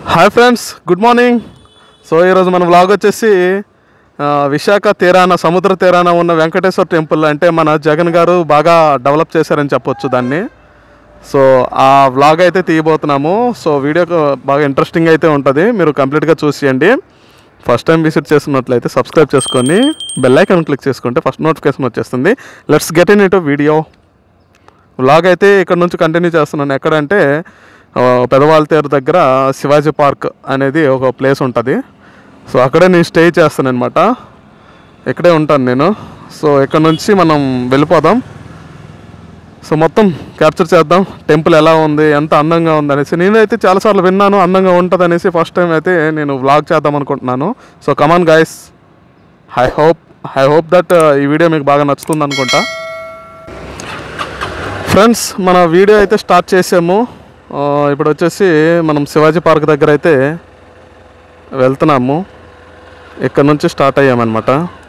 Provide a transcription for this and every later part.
Hi friends good morning so ఈరోజు మన vlog వచ్చేసి ఆ, విశాఖ తీరాన సముద్ర తీరాన ఉన్న వెంకటేశ్వర టెంపుల్ అంటే మన జగన్ గారు బాగా డెవలప్ చేశారని చెప్పొచ్చు దాన్ని సో ఆ వ్లాగ్ అయితే తీయబోతున్నాము సో వీడియో బాగా ఇంట్రెస్టింగ్ అయితే ఉంటుంది మీరు కంప్లీట్గా చూసేయండి ఫస్ట్ టైం విజిట్ చేస్తున్నట్లయితే సబ్స్క్రైబ్ చేసుకొని బెల్ ఐకాన్ క్లిక్ చేసుకుంటే ఫస్ట్ నోటిఫికేషన్ వచ్చేస్తుంది let's get into video vlog అయితే ఇక్కడ నుంచి కంటిన్యూ చేస్తున్నాను ఎక్కడంటే ఆ, పెదవాళ్ళతేరు దగ్గర శివాజీ పార్క్ అనేది ఒక ప్లేస్ ఉంటుంది సో అక్కడే నేను స్టే చేస్తాను అనమాట ఇక్కడే ఉంటాను నేను సో ఇక్కడ నుంచి మనం వెళ్ళిపోదాం సో మొత్తం క్యాప్చర్ చేద్దాం టెంపుల్ ఎలా ఉంది ఎంత అందంగా ఉంది అనేసి నేనైతే చాలాసార్లు విన్నాను అందంగా ఉంటుంది అనేసి ఫస్ట్ టైం అయితే నేను వ్లాగ్ చేద్దాం అనుకుంటున్నాను so come on guys I hope I hope that ఈ వీడియో మీకు బాగా నచ్చుతుంది అనుకుంటా ఫ్రెండ్స్ మన వీడియో అయితే స్టార్ట్ చేసాము ఆ, ఇప్పుడు వచ్చేసి మనం శివాజీ పార్క్ దగ్గర అయితే వెళ్తున్నాము ఇక్కడ నుంచి స్టార్ట్ అయ్యామన్నమాట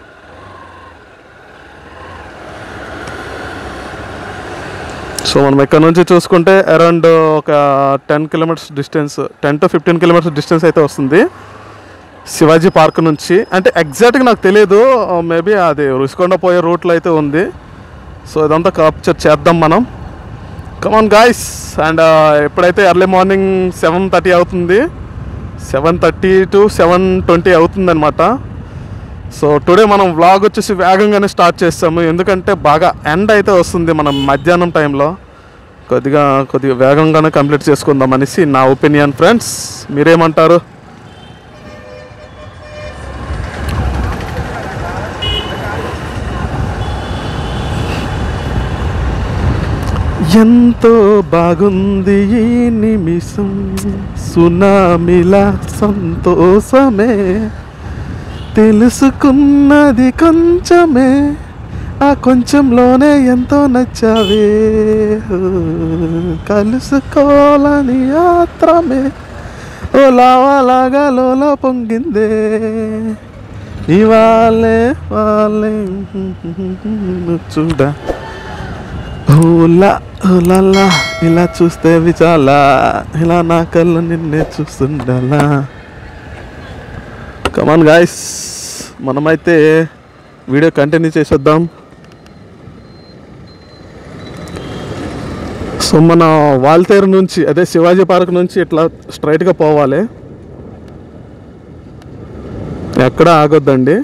సో మనం ఇక్కడ నుంచి చూసుకుంటే అరౌండ్ ఒక ten kilometres distance ten to fifteen kilometres distance అయితే వస్తుంది శివాజీ పార్క్ నుంచి అంటే ఎగ్జాక్ట్గా నాకు తెలియదు మేబీ అది రుషికొండ పోయే రూట్లో అయితే ఉంది సో ఇదంతా క్యాప్చర్ చేద్దాం మనం కమాన్ గాయస్ అండ్ ఎప్పుడైతే ఎర్లీ మార్నింగ్ సెవెన్ థర్టీ అవుతుంది seven thirty to seven twenty అవుతుంది అనమాట సో టుడే మనం వ్లాగ్ వచ్చేసి వేగంగానే స్టార్ట్ చేస్తాము ఎందుకంటే బాగా ఎండ్ అయితే వస్తుంది మనం మధ్యాహ్నం టైంలో కొద్దిగా కొద్దిగా వేగంగానే కంప్లీట్ చేసుకుందాం అనేసి నా ఒపీనియన్ ఫ్రెండ్స్ మీరేమంటారు ఎంతో బాగుంది ఈ నిమిషం సునామిలా సంతోషమే తెలుసుకున్నది కొంచెమే ఆ కొంచెంలోనే ఎంతో నచ్చావే ఓ, కలుసుకోవాలని ఆత్రమే ఓ లావాలాగా లోలో పొంగిందే ఇవాళే వాళ్ళే చూడ ఓలా ఓలాలా ఇలా చూస్తే చాలా ఇలా నా కళ్ళు నిన్నే చూస్తుండాలా కమాన్ గాయస్ మనమైతే వీడియో కంటిన్యూ చేసేద్దాం సో మన వాల్తేరు నుంచి అదే శివాజీ పార్క్ నుంచి ఇట్లా స్ట్రైట్గా పోవాలి ఎక్కడ ఆగొద్దండి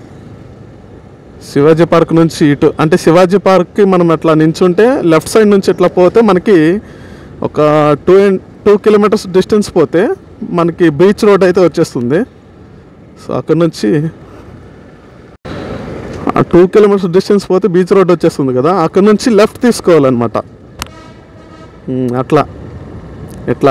శివాజీ పార్క్ నుంచి ఇటు అంటే శివాజీ పార్క్కి మనం అట్లా నించుంటే లెఫ్ట్ సైడ్ నుంచి ఇట్లా పోతే మనకి ఒక టూ టూ కిలోమీటర్స్ డిస్టెన్స్ పోతే మనకి బీచ్ రోడ్ అయితే వచ్చేస్తుంది సో అక్కడ నుంచి ఆ టూ కిలోమీటర్స్ డిస్టెన్స్ పోతే బీచ్ రోడ్ వచ్చేస్తుంది కదా అక్కడ నుంచి లెఫ్ట్ తీసుకోవాలన్నమాట ఉమ్, అట్లా ఇట్లా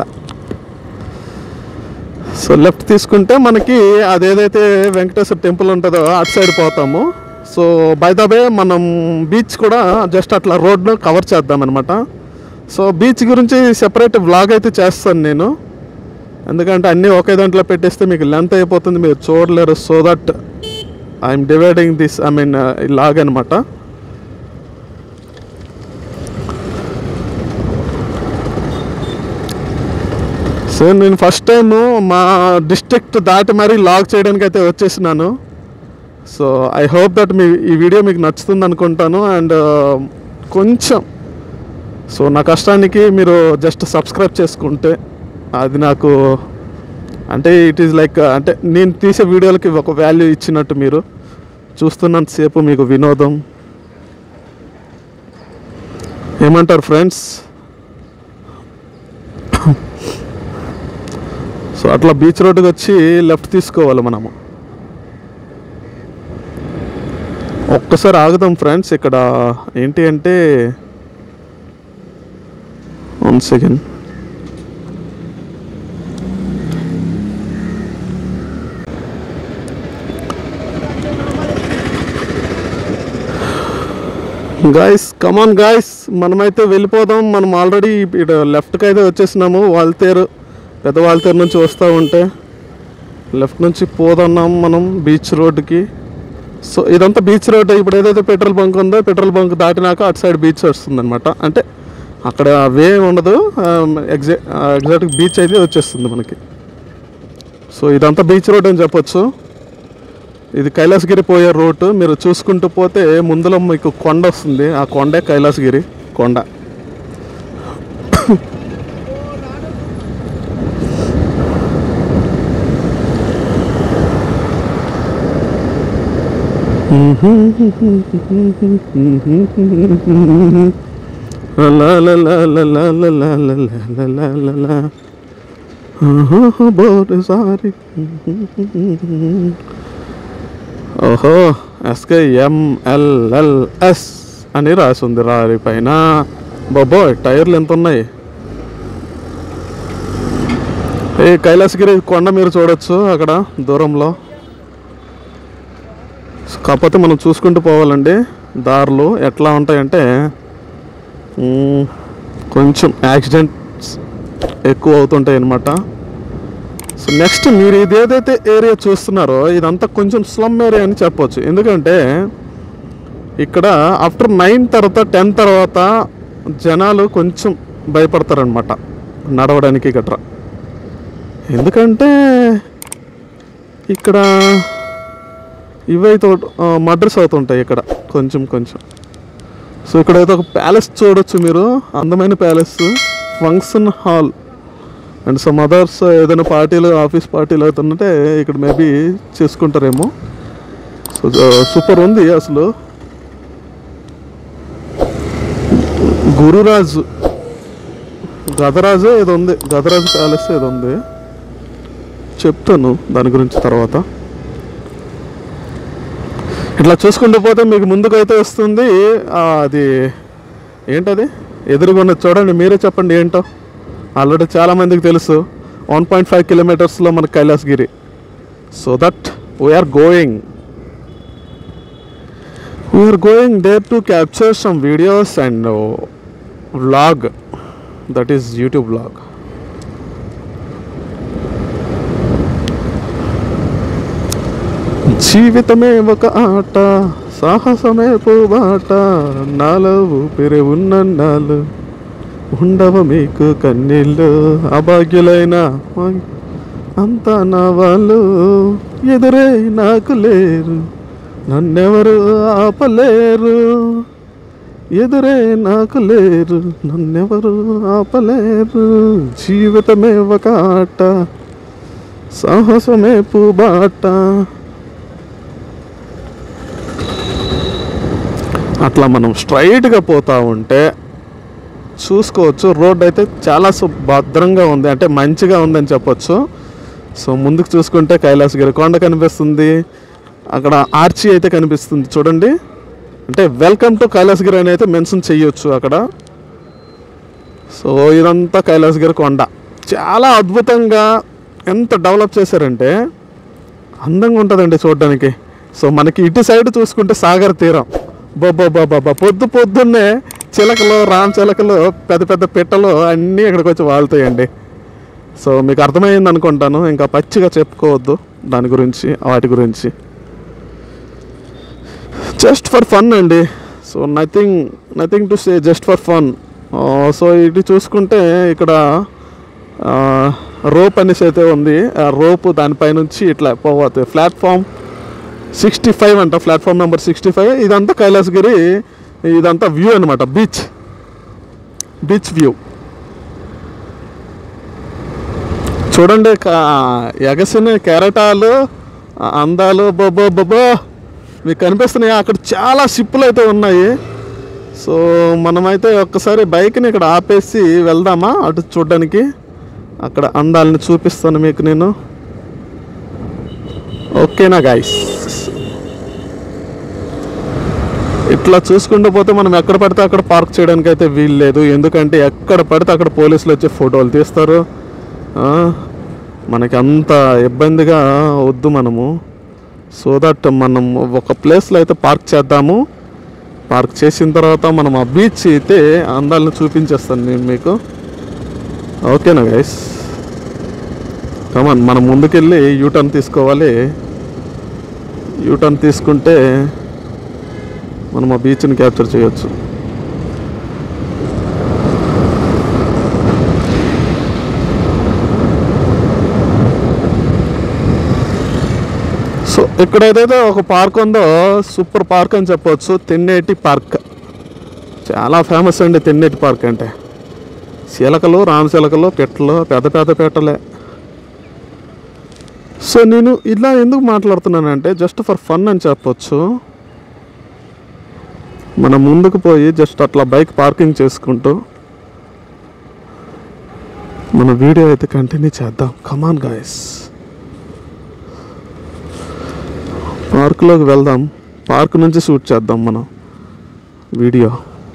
సో లెఫ్ట్ తీసుకుంటే మనకి అదేదైతే వెంకటేశ్వర టెంపుల్ ఉంటుందో అటు సైడ్ పోతాము సో బై ద వే మనం బీచ్ కూడా జస్ట్ అట్లా రోడ్ను కవర్ చేద్దాం అనమాట సో బీచ్ గురించి సెపరేట్ వ్లాగ్ అయితే చేస్తాను నేను ఎందుకంటే అన్నీ ఒకే దాంట్లో పెట్టేస్తే మీకు లెంత్ అయిపోతుంది మీరు చూడలేరు so that I'm dividing this I mean log అనమాట సో నేను ఫస్ట్ టైం మా డిస్ట్రిక్ట్ దాటి మరీ లాగ్ చేయడానికి అయితే వచ్చేసినాను సో ఐ హోప్ దట్ మీ ఈ వీడియో మీకు నచ్చుతుంది అనుకుంటాను అండ్ కొంచెం సో నా కష్టానికి మీరు జస్ట్ సబ్స్క్రైబ్ చేసుకుంటే అది నాకు అంటే ఇట్ ఈస్ లైక్ అంటే నేను తీసే వీడియోలకి ఒక వాల్యూ ఇచ్చినట్టు మీరు చూస్తున్నంతసేపు మీకు వినోదం ఏమంటారు ఫ్రెండ్స్ సో అట్లా బీచ్ రోడ్డుకి వచ్చి లెఫ్ట్ తీసుకోవాలి మనము ఒక్కసారి ఆగుదాం ఫ్రెండ్స్ ఇక్కడ ఏంటి అంటే one second guys come on guys మనమైతే వెళ్ళిపోదాం మనం ఆల్రెడీ ఇటు లెఫ్ట్కి అయితే వచ్చేసినాము వాల్తేరు పెద్ద వాల్తేరు నుంచి వస్తూ ఉంటే లెఫ్ట్ నుంచి పోదన్నాం మనం బీచ్ రోడ్డుకి సో ఇదంతా బీచ్ రోడ్ ఇప్పుడు ఏదైతే పెట్రోల్ బంక్ ఉందో పెట్రోల్ బంక్ దాటినాక అటు సైడ్ బీచ్ వస్తుంది అనమాట అంటే అక్కడ వే ఉండదు ఎగ్జా ఎగ్జాక్ట్ బీచ్ అయితే వచ్చేస్తుంది మనకి సో ఇదంతా బీచ్ రోడ్ అని చెప్పొచ్చు ఇది కైలాసగిరి పోయే రోడ్డు మీరు చూసుకుంటూ పోతే ముందులో మీకు కొండ వస్తుంది ఆ కొండే కైలాసగిరి కొండ లా లా లా లా లా లా లా లా లా లా లా లా. ఆహా, బోరు సారి ఓహో ఎస్కే ఎంఎల్ఎల్ఎస్ అని రాసింది రారి పైన బాబో టైర్లు ఎంత ఉన్నాయి ఏ కైలాసగిరి కొండ మీరు చూడొచ్చు అక్కడ దూరంలో కాకపోతే మనం చూసుకుంటూ పోవాలండి దారులు ఎట్లా ఉంటాయంటే మ్మ్, కొంచెం యాక్సిడెంట్స్ ఎక్కువ అవుతుంటాయి అన్నమాట సో నెక్స్ట్ మీరు ఇది ఏదైతే ఏరియా చూస్తున్నారో ఇదంతా కొంచెం స్లమ్ ఏరియా అని చెప్పొచ్చు ఎందుకంటే ఇక్కడ ఆఫ్టర్ నైన్ తర్వాత టెన్ తర్వాత జనాలు కొంచెం భయపడతారనమాట నడవడానికి గట్రా ఎందుకంటే ఇక్కడ ఇవైతే మర్డర్స్ అవుతుంటాయి ఇక్కడ కొంచెం కొంచెం సో ఇక్కడ అయితే ఒక ప్యాలెస్ చూడొచ్చు మీరు అందమైన palace function hall and some others ఏదైనా పార్టీలు ఆఫీస్ పార్టీలు అవుతుంటే ఇక్కడ మేబీ చేసుకుంటారేమో సో సూపర్ ఉంది అసలు గురురాజు గదరాజు ఏదో ఉంది గదరాజు ప్యాలెస్ ఏదో ఉంది చెప్తాను దాని గురించి తర్వాత ఇట్లా చూసుకుంటూ పోతే మీకు ముందుకైతే వస్తుంది ఆ, అది ఏంటది ఎదురుగున్న చూడండి మీరే చెప్పండి ఏంటో ఆల్రెడీ చాలామందికి తెలుసు వన్ పాయింట్ ఫైవ్ కిలోమీటర్స్లో మన Kailasagiri so that we are going we are going there to capture some videos and vlog that is YouTube vlog జీవితమే ఒక ఆట సాహసమే పోబాట నాలో ఊపిరి ఉన్నన్నాళ్ళు ఉండవ మీకు కన్నీళ్ళు అభాగ్యులైన అంతా నా వాళ్ళు ఎదురే నాకు లేరు నన్నెవరు ఆపలేరు ఎదురే నాకు లేరు నన్నెవరు ఆపలేరు జీవితమే ఒక ఆట సాహసమే పూబాట అట్లా మనం స్ట్రైట్గా పోతా ఉంటే చూసుకోవచ్చు రోడ్ అయితే చాలా సు- భద్రంగా ఉంది అంటే మంచిగా ఉందని చెప్పొచ్చు సో ముందుకు చూసుకుంటే కైలాసగిరి కొండ కనిపిస్తుంది అక్కడ ఆర్చి అయితే కనిపిస్తుంది చూడండి అంటే వెల్కమ్ టు కైలాసగిరి అని అయితే మెన్షన్ చేయొచ్చు అక్కడ సో ఇదంతా కైలాసగిరి కొండ చాలా అద్భుతంగా ఎంత డెవలప్ చేశారంటే అందంగా ఉంటుందండి చూడడానికి సో మనకి ఇటు సైడ్ చూసుకుంటే సాగర్ తీరం బాబా బాబా పొద్దు పొద్దున్నే చిలకలు రామ్ చిలకలు పెద్ద పెద్ద పిట్టలు అన్నీ ఇక్కడికి వచ్చి వాళ్తాయండి సో మీకు అర్థమైంది అనుకుంటాను ఇంకా పచ్చిగా చెప్పుకోవద్దు దాని గురించి వాటి గురించి జస్ట్ ఫర్ ఫన్ అండి so nothing nothing to say just for fun so ఇది చూసుకుంటే ఇక్కడ రోప్ అనేసి అయితే ఉంది ఆ రోప్ దానిపైనుంచి ఇట్లా పోవచ్చు ప్లాట్ఫామ్ సిక్స్టీ ఫైవ్ అంట ప్లాట్ఫామ్ నెంబర్ సిక్స్టీ ఫైవ్ ఇదంతా కైలాసగిరి ఇదంతా వ్యూ అనమాట బీచ్ బీచ్ వ్యూ చూడండి కా- ఎగసిన కెరటాలు ఆ అందాలు బొబ్బో బొబ్బో మీకు కనిపిస్తున్నాయి అక్కడ చాలా షిప్పులు అయితే ఉన్నాయి సో మనమైతే ఒక్కసారి బైక్ని ఇక్కడ ఆపేసి వెళ్దామా అటు చూడడానికి అక్కడ అందాలని చూపిస్తాను మీకు నేను ఓకేనా గాయస్ ఇట్లా చూసుకుంటూ పోతే మనం ఎక్కడ పడితే అక్కడ పార్క్ చేయడానికి అయితే వీలు లేదు ఎందుకంటే ఎక్కడ పడితే అక్కడ పోలీసులు వచ్చి ఫోటోలు తీస్తారు ఆ, మనకి అంత ఇబ్బందిగా వద్దు మనము సో దట్ మనం ఒక ప్లేస్లో అయితే పార్క్ చేద్దాము పార్క్ చేసిన తర్వాత మనం ఆ బీచ్ అయితే అందాలను చూపించేస్తాను నేను మీకు ఓకేనా గైస్ కమాన్ మనం ముందుకెళ్ళి యూటర్న్ తీసుకోవాలి యూటర్న్ తీసుకుంటే మనం ఆ బీచ్ని క్యాప్చర్ చేయొచ్చు సో ఇక్కడ ఏదైతే ఒక పార్క్ ఉందో సూపర్ పార్క్ అని చెప్పవచ్చు తెన్నేటి పార్క్ చాలా ఫేమస్ అండి తెన్నేటి పార్క్ అంటే చిలకలు రామచిలకలు పెట్టలు పెద్ద పెద్ద పెట్టలే సో నేను ఇలా ఎందుకు మాట్లాడుతున్నానంటే జస్ట్ ఫర్ ఫన్ అని చెప్పొచ్చు మనం ముందుకు పోయి జస్ట్ అట్లా బైక్ పార్కింగ్ చేసుకుంటూ మన వీడియో అయితే కంటిన్యూ చేద్దాం కమాన్ గాయస్ పార్కులోకి వెళ్దాం పార్క్ నుంచి షూట్ చేద్దాం మనం వీడియో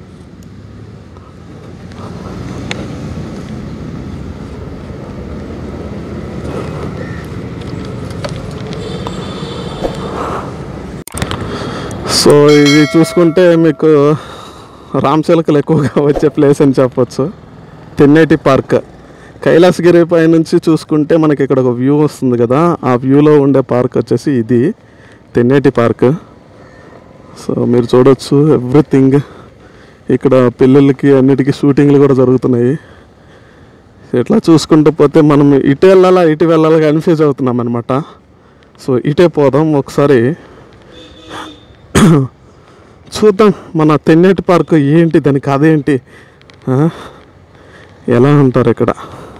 సో ఇది చూసుకుంటే మీకు రామచిలకలు ఎక్కువగా వచ్చే ప్లేస్ అని చెప్పొచ్చు తెన్నేటి పార్క్ కైలాసగిరి పై నుంచి చూసుకుంటే మనకి ఇక్కడ ఒక వ్యూ వస్తుంది కదా ఆ వ్యూలో ఉండే పార్క్ వచ్చేసి ఇది తెన్నేటి పార్క్ సో మీరు చూడొచ్చు ఎవ్రీథింగ్ ఇక్కడ పిల్లలకి అన్నిటికీ షూటింగ్లు కూడా జరుగుతున్నాయి ఇట్లా చూసుకుంటూ పోతే మనం ఇటు వెళ్ళాలా ఇటు వెళ్ళాలా కన్ఫ్యూజ్ అవుతున్నాం అనమాట సో ఇటే పోదాం ఒకసారి చూద్దాం మన తెన్నేటి పార్క్ ఏంటి దాని కథ ఏంటి ఆ? ఎలా ఉంటారు ఇక్కడ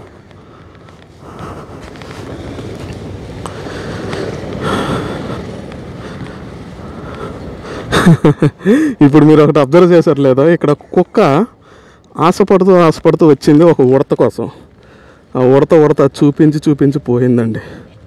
ఇప్పుడు మీరు ఒకటి అబ్జర్వ్ చేశారు లేదా ఇక్కడ కుక్క ఆశపడుతూ ఆశపడుతూ వచ్చింది ఒక ఉడత కోసం ఆ ఉడత ఉడత చూపించి చూపించి పోయిందండి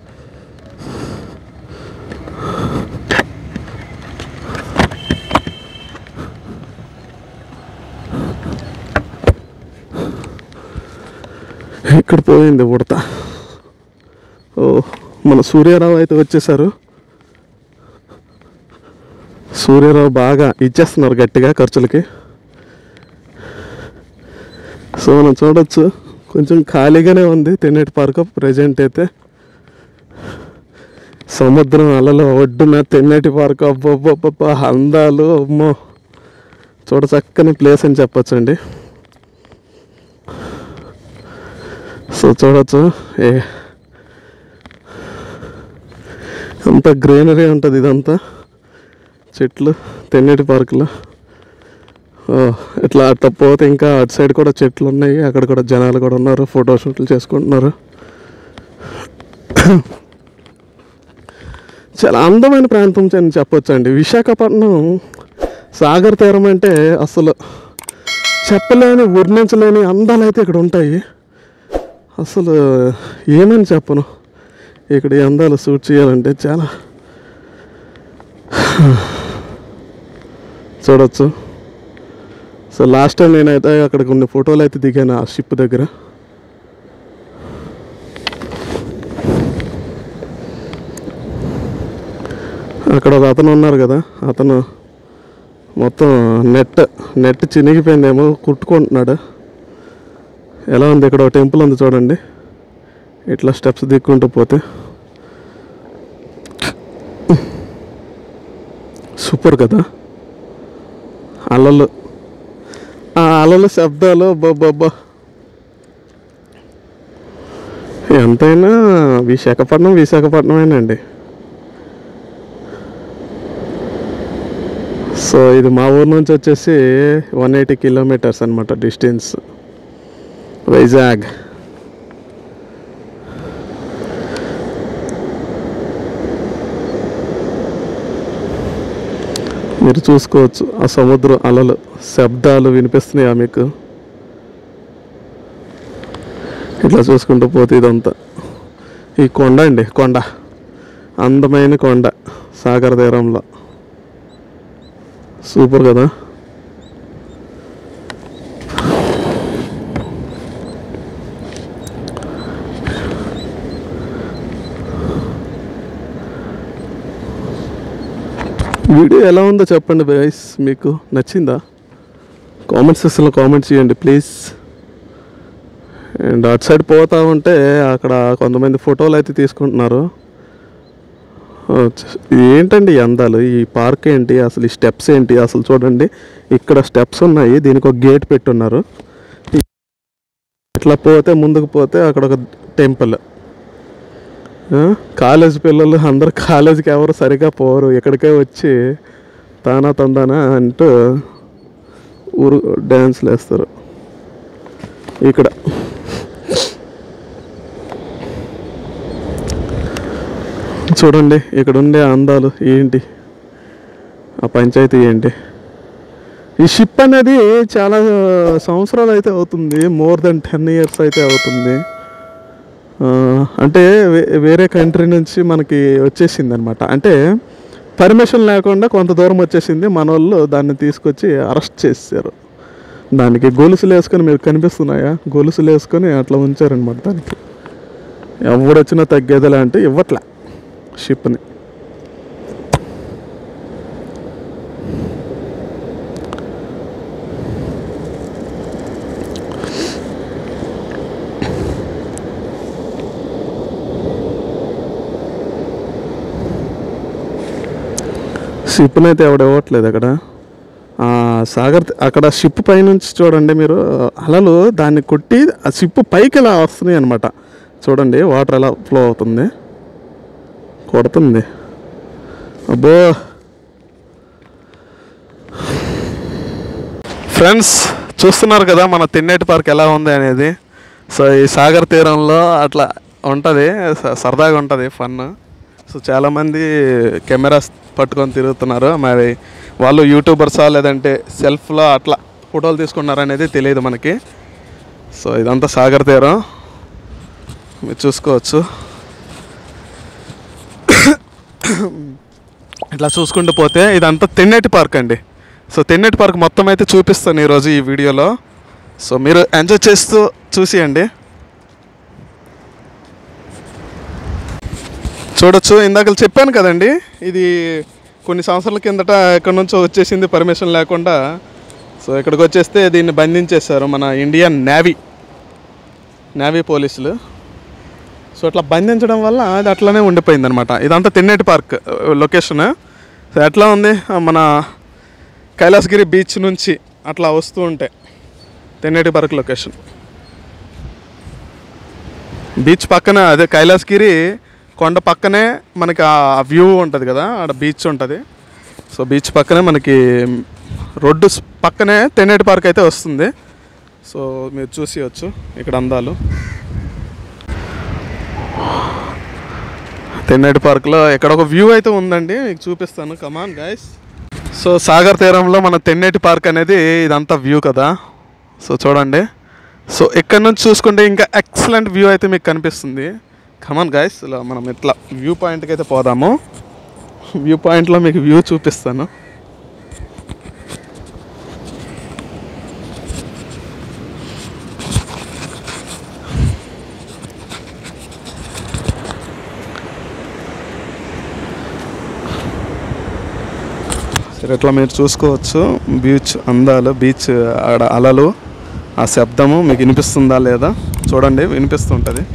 ఇక్కడ పోయింది ఉడత ఓ మన సూర్యారావు అయితే వచ్చేసారు సూర్యారావు బాగా ఇచ్చేస్తున్నారు గట్టిగా ఖర్చులకి సో మనం చూడొచ్చు కొంచెం ఖాళీగానే ఉంది తెన్నేటి పార్క్ ప్రజెంట్ అయితే సముద్రం అలలో ఒడ్డున తెన్నేటి పార్క్ అబ్బబ్బబ్బ అందాలు అమ్మో చూడ చక్కని ప్లేస్ అని చెప్పొచ్చండి సో చూడొచ్చు ఏ అంతా గ్రీనరీ ఉంటుంది ఇదంతా చెట్లు తెన్నేటి పార్కులో ఓ, ఇట్లా అట్లా పోతే ఇంకా అటు సైడ్ కూడా చెట్లు ఉన్నాయి అక్కడ కూడా జనాలు కూడా ఉన్నారు ఫోటో షూట్లు చేసుకుంటున్నారు చాలా అందమైన ప్రాంతం అని చెప్పొచ్చు అండి విశాఖపట్నం సాగర్ తీరం అంటే అసలు చెప్పలేని వర్ణించలేని అందాలు అయితే ఇక్కడ ఉంటాయి అసలు ఏమని చెప్పను ఇక్కడ ఈ అందాలు షూట్ చేయాలంటే చాలా చూడొచ్చు సో లాస్ట్ టైం నేనైతే అక్కడ కొన్ని ఫోటోలు అయితే దిగాను ఆ షిప్ దగ్గర అక్కడ ఒక అతను ఉన్నారు కదా అతను మొత్తం నెట్ నెట్ చినిగిపోయిందేమో కుట్టుకుంటున్నాడు ఎలా ఉంది ఇక్కడ ఒక టెంపుల్ ఉంది చూడండి ఇట్లా స్టెప్స్ దిక్కుంటూ పోతే సూపర్ కదా అలలు ఆ అలల శబ్దాలు బాబా ఎంతైనా విశాఖపట్నం విశాఖపట్నమేనండి సో ఇది మా ఊరు నుంచి వచ్చేసి వన్ ఎయిటీ కిలోమీటర్స్ అనమాట డిస్టెన్స్ వైజాగ్ మీరు చూసుకోవచ్చు ఆ సముద్రం అలలు శబ్దాలు వినిపిస్తున్నాయా మీకు ఇట్లా చూసుకుంటూ పోతే ఇదంతా ఈ కొండ అండి కొండ అందమైన కొండ సాగర తీరంలో సూపర్ కదా వీడియో ఎలా ఉందో చెప్పండి బైస్ మీకు నచ్చిందా కామెంట్ సెక్షన్లో కామెంట్ చేయండి ప్లీజ్ అండ్ అటు సైడ్ పోతా ఉంటే అక్కడ కొంతమంది ఫోటోలు అయితే తీసుకుంటున్నారు ఓ, చ- ఏంటండి ఈ అందాలు ఈ పార్క్ ఏంటి అసలు ఈ స్టెప్స్ ఏంటి అసలు చూడండి ఇక్కడ స్టెప్స్ ఉన్నాయి దీనికి ఒక గేట్ పెట్టున్నారు ఇట్లా పోతే ముందుకు పోతే అక్కడ ఒక టెంపుల్ ఆ, కాలేజ్ పిల్లలు అందరు కాలేజీకి ఎవరు సరిగా పోరు ఇక్కడికే వచ్చి తానా తందానా అంటూ ఊరు డ్యాన్స్లు వేస్తారు ఇక్కడ చూడండి ఇక్కడ ఉండే అందాలు ఏంటి ఆ పంచాయతీ ఏంటి ఈ షిప్ అనేది చాలా సంవత్సరాలు అయితే అవుతుంది మోర్ దెన్ టెన్ ఇయర్స్ అయితే అవుతుంది ఆ, అంటే వే- వేరే కంట్రీ నుంచి మనకి వచ్చేసింది అనమాట అంటే పర్మిషన్ లేకుండా కొంత దూరం వచ్చేసింది మన వాళ్ళు దాన్ని తీసుకొచ్చి అరెస్ట్ చేశారు దానికి గొలుసులు వేసుకొని మీకు కనిపిస్తున్నాయా గొలుసులు వేసుకొని అట్లా ఉంచారనమాట దానికి ఎవడొచ్చినా తగ్గేదిలే అంటే ఇవ్వట్లే షిప్ని షిప్ని అయితే ఎవడు ఇవ్వట్లేదు అక్కడ ఆ, సాగర్ అక్కడ షిప్ పైనుంచి చూడండి మీరు అలలు దాన్ని కొట్టి ఆ షిప్ పైకి ఇలా వస్తున్నాయి అనమాట చూడండి వాటర్ ఎలా ఫ్లో అవుతుంది కొడుతుంది అబ్బో ఫ్రెండ్స్ చూస్తున్నారు కదా మన తిన్నేటి పార్క్ ఎలా ఉంది అనేది సో ఈ సాగర్ తీరంలో అట్లా ఉంటుంది సరదాగా ఉంటుంది ఫన్ సో చాలామంది కెమెరాస్ పట్టుకొని తిరుగుతున్నారు మరి వాళ్ళు యూట్యూబర్సా లేదంటే సెల్ఫ్లో అట్లా ఫోటోలు తీసుకున్నారా అనేది తెలియదు మనకి సో ఇదంతా సాగర్ తీరం మీరు చూసుకోవచ్చు ఇట్లా చూసుకుంటూ పోతే ఇదంతా తెన్నేటి పార్క్ అండి సో తెన్నేటి పార్క్ మొత్తం అయితే చూపిస్తాను ఈరోజు ఈ వీడియోలో సో మీరు ఎంజాయ్ చేస్తూ చూసియండి చూడొచ్చు ఇందాక చెప్పాను కదండి ఇది కొన్ని సంవత్సరాల కిందట ఎక్కడి నుంచో వచ్చేసింది పర్మిషన్ లేకుండా సో ఇక్కడికి వచ్చేస్తే దీన్ని బంధించేశారు మన ఇండియన్ నేవీ నేవీ పోలీసులు సో అట్లా బంధించడం వల్ల అది అట్లానే ఉండిపోయింది అనమాట ఇదంతా తిన్నేటి పార్క్ లొకేషన్ సో ఎట్లా ఉంది ఆ, మన కైలాసగిరి బీచ్ నుంచి అట్లా వస్తూ ఉంటాయి తెన్నేటి పార్క్ లొకేషన్ బీచ్ పక్కన అదే కైలాసగిరి కొండ పక్కనే మనకి ఆ వ్యూ ఉంటుంది కదా ఆడ బీచ్ ఉంటుంది సో బీచ్ పక్కనే మనకి రోడ్డు స్- పక్కనే తెన్నేటి పార్క్ అయితే వస్తుంది సో మీరు చూసేయచ్చు ఇక్కడ అందాలు తెన్నేటి పార్క్లో ఇక్కడ ఒక వ్యూ అయితే ఉందండి మీకు చూపిస్తాను కమాన్ గైస్ సో సాగర్ తీరంలో మన తెన్నేటి పార్క్ అనేది ఇదంతా వ్యూ కదా సో చూడండి సో ఇక్కడ నుంచి చూసుకుంటే ఇంకా ఎక్సలెంట్ వ్యూ అయితే మీకు కనిపిస్తుంది కమాన్ గైస్ ఇలా మనం ఇట్లా వ్యూ పాయింట్కి అయితే పోదాము వ్యూ పాయింట్లో మీకు వ్యూ చూపిస్తాను సరే ఇట్లా మీరు చూసుకోవచ్చు బీచ్ అందాలు బీచ్ ఆడ అలలు ఆ శబ్దము మీకు వినిపిస్తుందా లేదా చూడండి వినిపిస్తుంటుంది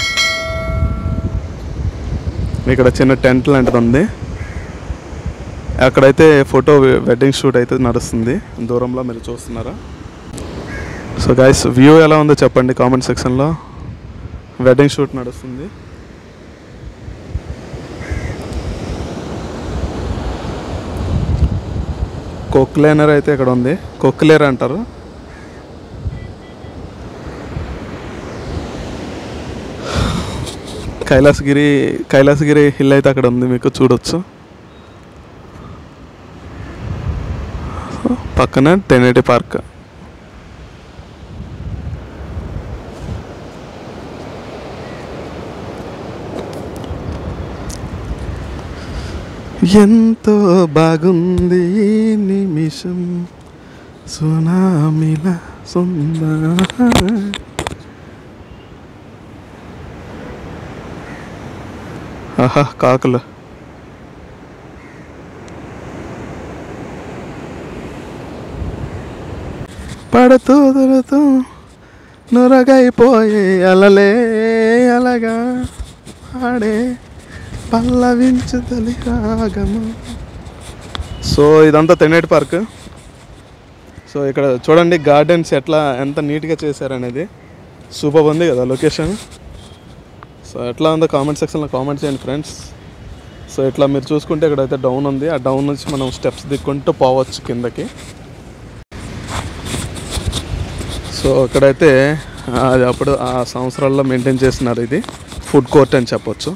ఇక్కడ చిన్న టెంట్ లాంటిది ఉంది అక్కడైతే ఫోటో వెడ్డింగ్ షూట్ అయితే నడుస్తుంది దూరంలో మీరు చూస్తున్నారా సో గైస్ వ్యూ ఎలా ఉందో చెప్పండి కామెంట్ సెక్షన్లో వెడ్డింగ్ షూట్ నడుస్తుంది కొక్లేనర్ అయితే ఇక్కడ ఉంది కొక్లేర్ అంటారు కైలాసగిరి కైలాసగిరి హిల్ అయితే అక్కడ ఉంది మీకు చూడొచ్చు పక్కన టెనేటి పార్క్ ఎంతో బాగుంది ఈ నిమిషం సునామిల సుందర ఆహా కాకులు పడుతూ దొరుతూ నురగైపోయే అలలే అలగా ఆడే పల్లవించు తొలి రాగము సో ఇదంతా తెన్నేటి పార్క్ సో ఇక్కడ చూడండి గార్డెన్స్ ఎట్లా ఎంత నీట్గా చేశారనేది సూపర్ ఉంది కదా లొకేషన్ సో ఎట్లా ఉందో కామెంట్ సెక్షన్లో కామెంట్ చేయండి ఫ్రెండ్స్ సో ఇట్లా మీరు చూసుకుంటే ఇక్కడైతే డౌన్ ఉంది ఆ డౌన్ నుంచి మనం స్టెప్స్ దిక్కుంటూ పోవచ్చు కిందకి సో ఇక్కడైతే ఆ, అది అప్పుడు ఆ సంవత్సరాల్లో మెయింటైన్ చేస్తున్నారు ఇది ఫుడ్ కోర్ట్ అని చెప్పొచ్చు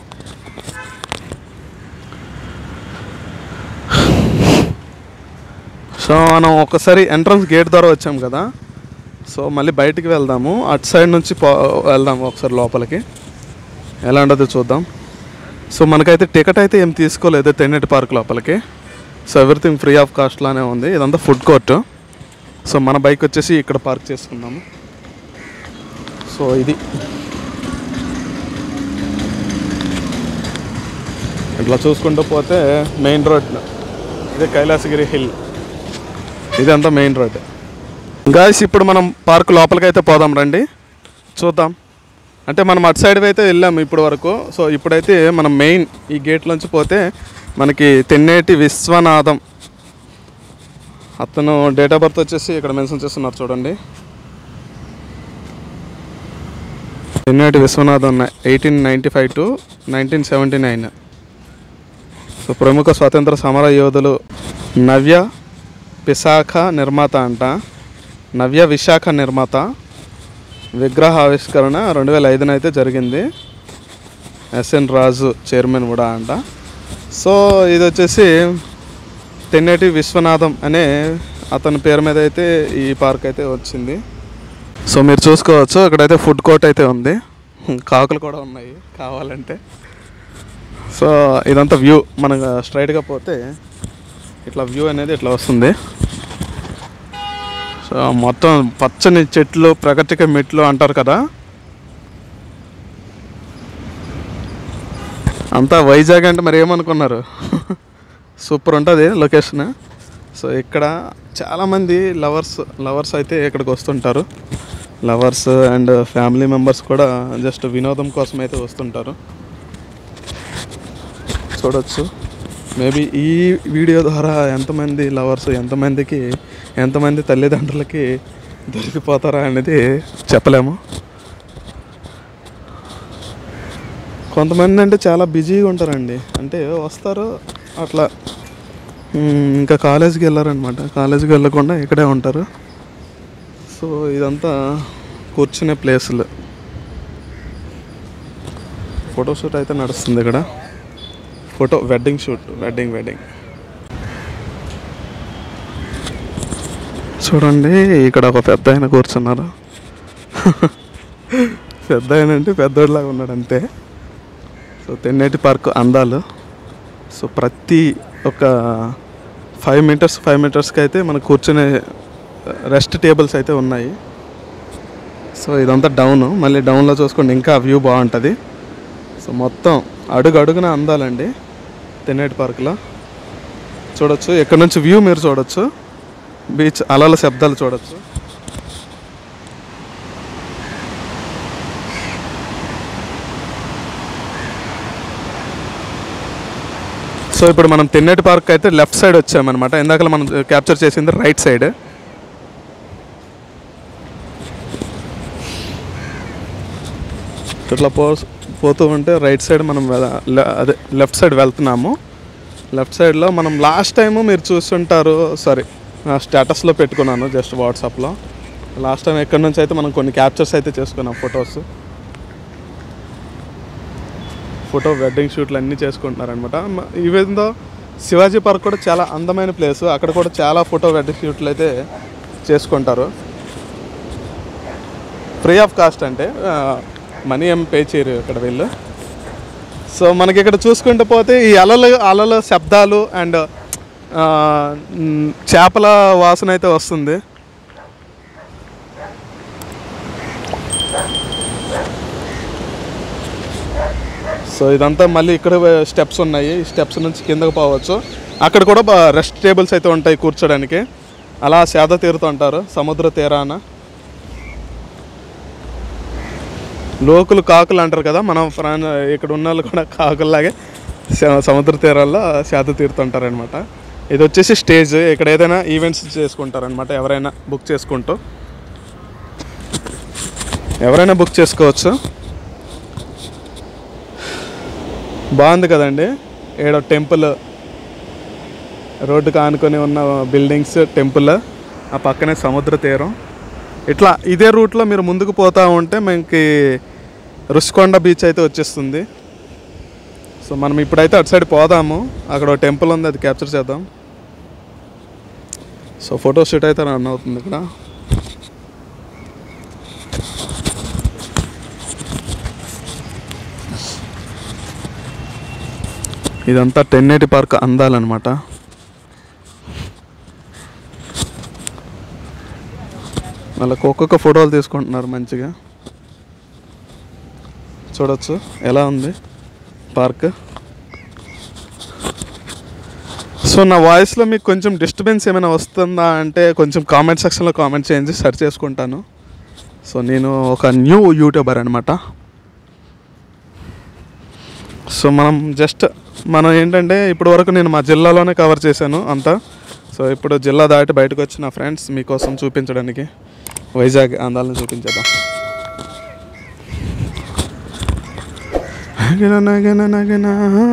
సో మనం ఒకసారి ఎంట్రన్స్ గేట్ ద్వారా వచ్చాం కదా సో మళ్ళీ బయటికి వెళ్దాము అటు సైడ్ నుంచి పో వెళ్దాము ఒకసారి లోపలికి ఎలా ఉండదో చూద్దాం సో మనకైతే టికెట్ అయితే ఏం తీసుకోలేదు తెన్నెటి పార్క్ లోపలికి so everything free of cost లానే ఉంది ఇదంతా ఫుడ్ కోర్ట్ సో మన బైక్ వచ్చేసి ఇక్కడ పార్క్ చేసుకున్నాము సో ఇది ఇట్లా చూసుకుంటూ పోతే మెయిన్ రోడ్ ఇది కైలాసగిరి హిల్ ఇదంతా మెయిన్ రోడ్ గాయస్ ఇప్పుడు మనం పార్క్ లోపలికి అయితే పోదాం రండి చూద్దాం అంటే మనం అటు సైడ్ అయితే వెళ్ళాము ఇప్పటి వరకు సో ఇప్పుడైతే మనం మెయిన్ ఈ గేట్లోంచి పోతే మనకి తెన్నేటి విశ్వనాథం అతను డేట్ ఆఫ్ బర్త్ వచ్చేసి ఇక్కడ మెన్షన్ చేస్తున్నారు చూడండి Tenneti Viswanatham eighteen ninety five to nineteen seventy nine so ప్రముఖ స్వాతంత్ర సమర యోధులు నవ్య విశాఖ నిర్మాత అంట నవ్య విశాఖ నిర్మాత విగ్రహ ఆవిష్కరణ రెండు వేల ఐదున అయితే జరిగింది ఎస్ఎన్ రాజు చైర్మన్ కూడా అంట సో ఇది వచ్చేసి తెన్నేటి విశ్వనాథం అనే అతని పేరు మీద అయితే ఈ పార్క్ అయితే వచ్చింది సో మీరు చూసుకోవచ్చు ఇక్కడైతే ఫుడ్ కోర్ట్ అయితే ఉంది కాకులు కూడా ఉన్నాయి కావాలంటే సో ఇదంతా వ్యూ మనకు స్ట్రైట్గా పోతే ఇట్లా వ్యూ అనేది ఇట్లా వస్తుంది సో మొత్తం పచ్చని చెట్లు ప్రకృతిక మెట్లు అంటారు కదా అంతా వైజాగ్ అంటే మరి ఏమనుకున్నారు సూపర్ ఉంటుంది లొకేషన్ సో ఇక్కడ చాలామంది లవర్స్ లవర్స్ అయితే ఇక్కడికి వస్తుంటారు లవర్స్ అండ్ ఫ్యామిలీ మెంబర్స్ కూడా జస్ట్ వినోదం కోసం అయితే వస్తుంటారు చూడొచ్చు మేబీ ఈ వీడియో ద్వారా ఎంతమంది లవర్స్ ఎంతమందికి ఎంతమంది తల్లిదండ్రులకి దొరికిపోతారా అనేది చెప్పలేము కొంతమంది అంటే చాలా బిజీగా ఉంటారండి అంటే వస్తారు అట్లా మ్, ఇంకా కాలేజీకి వెళ్ళారనమాట కాలేజీకి వెళ్ళకుండా ఇక్కడే ఉంటారు సో ఇదంతా కూర్చునే ప్లేసులు ఫోటోషూట్ అయితే నడుస్తుంది ఇక్కడ photo wedding shoot wedding wedding చూడండి ఇక్కడ ఒక పెద్ద ఆయన కూర్చున్నారు పెద్ద ఆయన అంటే పెద్దోడిలాగా ఉన్నాడు అంతే సో తెన్నేటి పార్క్ అందాలు సో ప్రతి ఒక ఫైవ్ మీటర్స్ ఫైవ్ మీటర్స్కి అయితే మనకు కూర్చునే రెస్ట్ టేబుల్స్ అయితే ఉన్నాయి సో ఇదంతా డౌన్ మళ్ళీ డౌన్లో చూసుకోండి ఇంకా వ్యూ బాగుంటుంది సో మొత్తం అడుగు అడుగున అందాలండి తెన్నేటి పార్క్లో చూడొచ్చు ఇక్కడ నుంచి వ్యూ మీరు చూడొచ్చు బీచ్ అలల శబ్దాలు చూడొచ్చు సో ఇప్పుడు మనం తెన్నేటి పార్క్ అయితే లెఫ్ట్ సైడ్ వచ్చామన్నమాట ఇందాక మనం క్యాప్చర్ చేసింది రైట్ సైడ్ ఇట్లా పో పోతూ ఉంటే రైట్ సైడ్ మనం వె- లే- అదే లెఫ్ట్ సైడ్ వెళ్తున్నాము లెఫ్ట్ సైడ్లో మనం లాస్ట్ టైము మీరు చూస్తుంటారు సారీ నా స్టేటస్లో పెట్టుకున్నాను జస్ట్ వాట్సాప్లో లాస్ట్ టైం ఎక్కడి నుంచి అయితే మనం కొన్ని క్యాప్చర్స్ అయితే చేసుకున్నాం ఫొటోస్ ఫోటో వెడ్డింగ్ షూట్లు అన్నీ చేసుకుంటున్నారనమాట ఈవెందో శివాజీ పార్క్ కూడా చాలా అందమైన ప్లేస్ అక్కడ కూడా చాలా ఫోటో వెడ్డింగ్ షూట్లు అయితే చేసుకుంటారు ఫ్రీ ఆఫ్ కాస్ట్ అంటే మనీ ఏం పే చేయరు ఇక్కడ వీళ్ళు సో మనకి ఇక్కడ చూసుకుంటూ పోతే ఈ అలలు అలల శబ్దాలు అండ్ చేపల వాసన అయితే వస్తుంది సో ఇదంతా మళ్ళీ ఇక్కడ స్టెప్స్ ఉన్నాయి ఈ స్టెప్స్ నుంచి కిందకు పోవచ్చు అక్కడ కూడా రెస్ట్ టేబుల్స్ అయితే ఉంటాయి కూర్చోడానికి అలా సేద తీరుతుంటారు సముద్ర తీరాన లోకులు కాకులు అంటారు కదా మనం ఫ్రాన్ ఇక్కడ ఉన్న వాళ్ళు కూడా కాకుల్లాగే స- సముద్ర తీరాల్లో సేద తీరుతుంటారు అనమాట ఇది వచ్చేసి స్టేజ్ ఇక్కడ ఏదైనా ఈవెంట్స్ చేసుకుంటారనమాట ఎవరైనా బుక్ చేసుకుంటూ ఎవరైనా బుక్ చేసుకోవచ్చు బాగుంది కదండి ఏడో టెంపుల్ రోడ్డుకు ఆనుకొని ఉన్న బిల్డింగ్స్ టెంపుల్ ఆ పక్కనే సముద్ర తీరం ఇట్లా ఇదే రూట్లో మీరు ముందుకు పోతా ఉంటే మనకి రుషికొండ బీచ్ అయితే వచ్చేస్తుంది సో మనం ఇప్పుడైతే అటు సైడ్ పోదాము అక్కడ ఒక టెంపుల్ ఉంది అది క్యాప్చర్ చేద్దాం సో ఫోటో షూట్ అయితే రన్ అవుతుంది ఇక్కడ ఇదంతా టెన్ ఎయిటీ పార్క్ అందాలన్నమాట వాళ్ళకి ఒక్కొక్క ఫోటోలు తీసుకుంటున్నారు మంచిగా చూడొచ్చు ఎలా ఉంది పార్క్ సో నా వాయిస్లో మీకు కొంచెం డిస్టర్బెన్స్ ఏమైనా వస్తుందా అంటే కొంచెం కామెంట్ సెక్షన్లో కామెంట్ చేయండి సెర్చ్ చేసుకుంటాను సో నేను ఒక న్యూ యూట్యూబర్ అనమాట సో మనం జస్ట్ మనం ఏంటంటే ఇప్పటి వరకు నేను మా జిల్లాలోనే కవర్ చేశాను అంతా సో ఇప్పుడు జిల్లా దాటి బయటకు వచ్చి నా ఫ్రెండ్స్ మీకోసం చూపించడానికి వైజాగ్ అందాలను చూపించేద్దాం నగన నగన నగన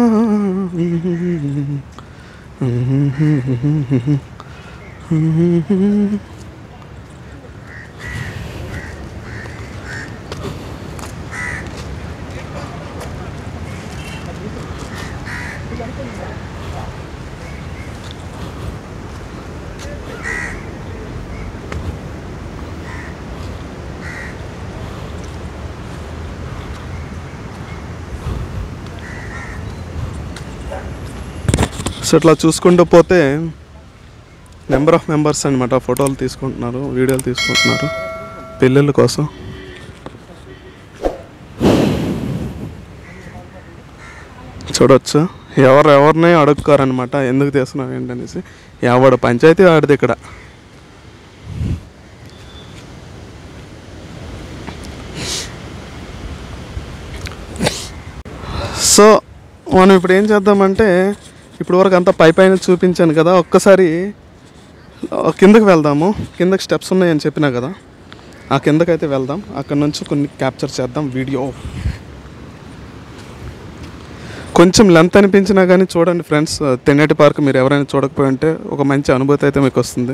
సో ఇట్లా చూసుకుంటూ పోతే నెంబర్ ఆఫ్ మెంబర్స్ అనమాట ఫోటోలు తీసుకుంటున్నారు వీడియోలు తీసుకుంటున్నారు పెళ్ళిళ్ళ కోసం చూడొచ్చు ఎవరు ఎవరిని అడుక్కోరనమాట ఎందుకు తీస్తున్నావు ఏంటనేసి ఎవడు పంచాయతీ ఆడిది ఇక్కడ సో మనం ఇప్పుడు ఏం చేద్దామంటే ఇప్పుడు వరకు అంతా పై పైన చూపించాను కదా ఒక్కసారి ఆ, కిందకి వెళ్దాము కిందకి స్టెప్స్ ఉన్నాయని చెప్పినా కదా ఆ కిందకైతే వెళ్దాం అక్కడ నుంచి కొన్ని క్యాప్చర్ చేద్దాం వీడియో కొంచెం లెంత్ అనిపించినా కానీ చూడండి ఫ్రెండ్స్ తెన్నటి పార్క్ మీరు ఎవరైనా చూడకపోయి ఉంటే ఒక మంచి అనుభూతి అయితే మీకు వస్తుంది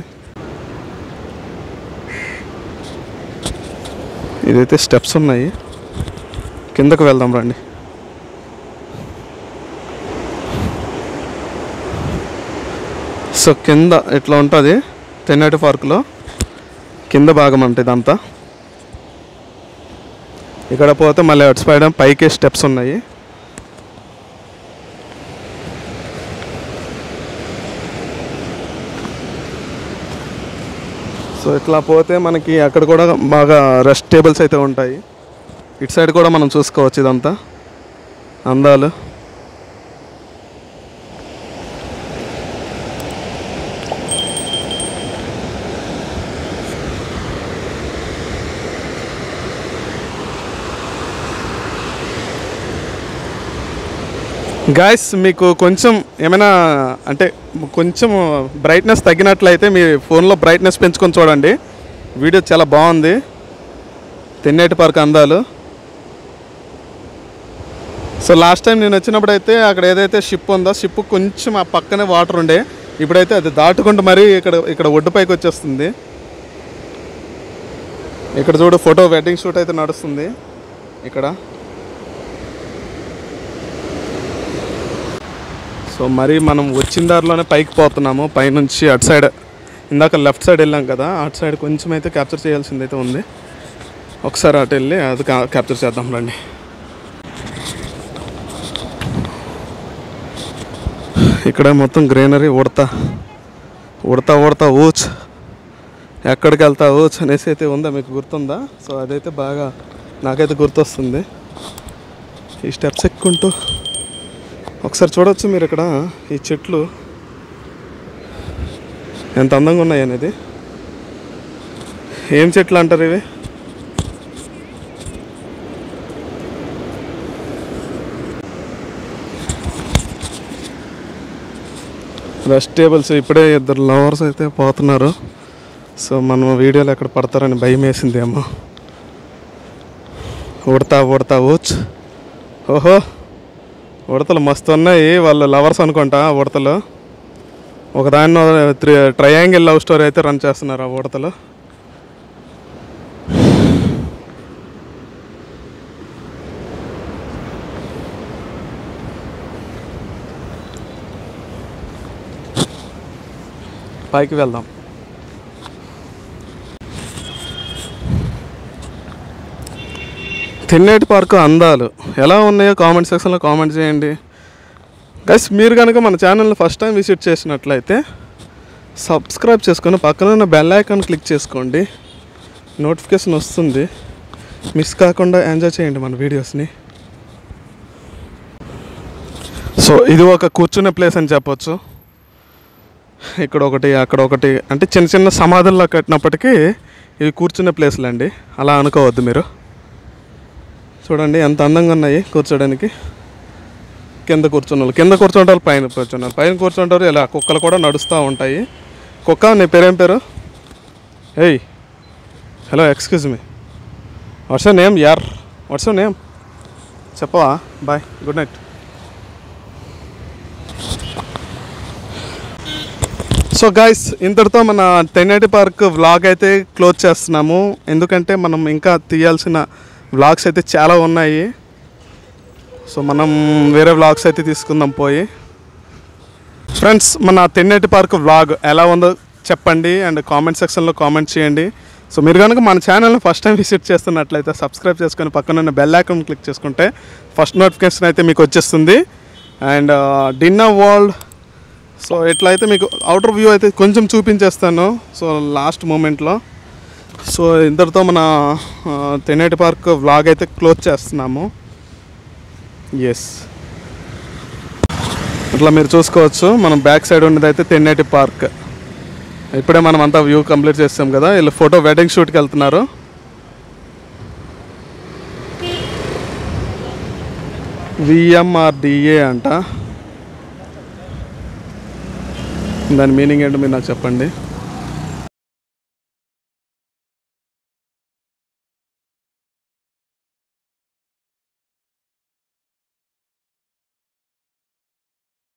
ఇదైతే స్టెప్స్ ఉన్నాయి కిందకు వెళ్దాం రండి సో కింద ఇట్లా ఉంటుంది తెన్నటి పార్కులో కింద భాగం అంటే ఇదంతా ఇక్కడ పోతే మళ్ళీ అటు సైడ్ పైకి స్టెప్స్ ఉన్నాయి సో ఇట్లా పోతే మనకి అక్కడ కూడా బాగా రెస్ట్ టేబుల్స్ అయితే ఉంటాయి ఇటు సైడ్ కూడా మనం చూసుకోవచ్చు ఇదంతా అందాలు గాయస్ మీకు కొంచెం ఏమైనా అంటే కొంచెం బ్రైట్నెస్ తగ్గినట్లయితే మీ ఫోన్లో బ్రైట్నెస్ పెంచుకొని చూడండి వీడియో చాలా బాగుంది తెన్నేటి పార్క్ అందాలు సో లాస్ట్ టైం నేను వచ్చినప్పుడు అయితే అక్కడ ఏదైతే షిప్ ఉందో షిప్ కొంచెం ఆ పక్కనే వాటర్ ఉండే ఇప్పుడైతే అది దాటుకుంటూ మరీ ఇక్కడ ఇక్కడ ఒడ్డు పైకి వచ్చేస్తుంది ఇక్కడ చూడు ఫోటో వెడ్డింగ్ షూట్ అయితే నడుస్తుంది ఇక్కడ సో మరి మనం వచ్చిన దారిలోనే పైకి పోతున్నాము పైనుంచి అటు సైడ్ ఇందాక లెఫ్ట్ సైడ్ వెళ్ళాం కదా అటు సైడ్ కొంచెం అయితే క్యాప్చర్ చేయాల్సింది అయితే ఉంది ఒకసారి అటు వెళ్ళి అది కా- క్యాప్చర్ చేద్దాం రండి ఇక్కడ మొత్తం గ్రీనరీ ఉడతా ఉడతా ఉడతా ఊచ్ ఎక్కడికి వెళ్తా ఊచ్ అనేసి అయితే ఉందా మీకు గుర్తుందా సో అదైతే బాగా నాకైతే గుర్తొస్తుంది ఈ స్టెప్స్ ఎక్కుంటూ ఒకసారి చూడొచ్చు మీరు ఇక్కడ ఈ చెట్లు ఎంత అందంగా ఉన్నాయి అనేది ఏం చెట్లు అంటారు ఇవి రెస్ట్ టేబుల్స్ ఇప్పుడే ఇద్దరు లవర్స్ అయితే పోతున్నారు సో మనం వీడియోలు ఎక్కడ పడతారని భయం వేసిందేమో ఉడతా ఉడతా ఊచ్ ఓహో ఉడతలు మస్తు ఉన్నాయి వాళ్ళు లవర్స్ అనుకుంటా ఆ ఉడతలు ఒక దాన్ని త్రీ ట్రయాంగిల్ లవ్ స్టోరీ అయితే రన్ చేస్తున్నారు ఆ ఉడతలు పైకి వెళ్దాం తెన్నేటి పార్కు అందాలు ఎలా ఉన్నాయో కామెంట్ సెక్షన్లో కామెంట్ చేయండి గైస్ మీరు కనుక మన ఛానల్ని ఫస్ట్ టైం విజిట్ చేసినట్లయితే సబ్స్క్రైబ్ చేసుకొని పక్కన ఉన్న బెల్ ఐకాన్ క్లిక్ చేసుకోండి నోటిఫికేషన్ వస్తుంది మిస్ కాకుండా ఎంజాయ్ చేయండి మన వీడియోస్ని సో ఇది ఒక కూర్చునే ప్లేస్ అని చెప్పొచ్చు ఇక్కడ ఒకటి అక్కడ ఒకటి అంటే చిన్న చిన్న సమాధుల్లో కట్టినప్పటికీ ఇవి కూర్చునే ప్లేస్లు అండి అలా అనుకోవద్దు మీరు చూడండి ఎంత అందంగా ఉన్నాయి కూర్చోడానికి కింద కూర్చున్న కింద కూర్చుంటారు పైన కూర్చున్నారు పైన కూర్చుంటారు ఇలా కుక్కలు కూడా నడుస్తూ ఉంటాయి కుక్క నీ పేరేం పేరు ఏయ్ hello excuse me what's name యార్ వాట్స్ నేమ్ చెప్పవా bye good night so guys ఇంతటితో మన తెన్నేటి పార్క్ వ్లాగ్ అయితే క్లోజ్ చేస్తున్నాము ఎందుకంటే మనం ఇంకా తీయాల్సిన వ్లాగ్స్ అయితే చాలా ఉన్నాయి సో మనం వేరే వ్లాగ్స్ అయితే తీసుకుందాం పోయి ఫ్రెండ్స్ మన తెన్నేటి పార్క్ వ్లాగ్ ఎలా ఉందో చెప్పండి అండ్ కామెంట్ సెక్షన్లో కామెంట్ చేయండి సో మీరు కనుక మన ఛానల్ని ఫస్ట్ టైం విజిట్ చేస్తున్నట్లయితే సబ్స్క్రైబ్ చేసుకొని పక్కన ఉన్న బెల్ ఐకాన్ క్లిక్ చేసుకుంటే ఫస్ట్ నోటిఫికేషన్ అయితే మీకు వచ్చేస్తుంది అండ్ డిన్నర్ వరల్డ్ సో ఎట్లయితే మీకు అవుటర్ వ్యూ అయితే కొంచెం చూపించేస్తాను సో లాస్ట్ మూమెంట్లో సో ఇంతటితో మన ఆ, తెన్నేటి పార్క్ వ్లాగ్ అయితే క్లోజ్ చేస్తున్నాము ఎస్ ఇట్లా మీరు చూసుకోవచ్చు మనం బ్యాక్ సైడ్ ఉన్నది అయితే తెన్నేటి పార్క్ ఇప్పుడే మనం అంతా వ్యూ కంప్లీట్ చేస్తాం కదా వీళ్ళు ఫోటో వెడ్డింగ్ షూట్కి వెళ్తున్నారు విఎంఆర్డిఏ అంట దాని మీనింగ్ ఏంటో మీరు నాకు చెప్పండి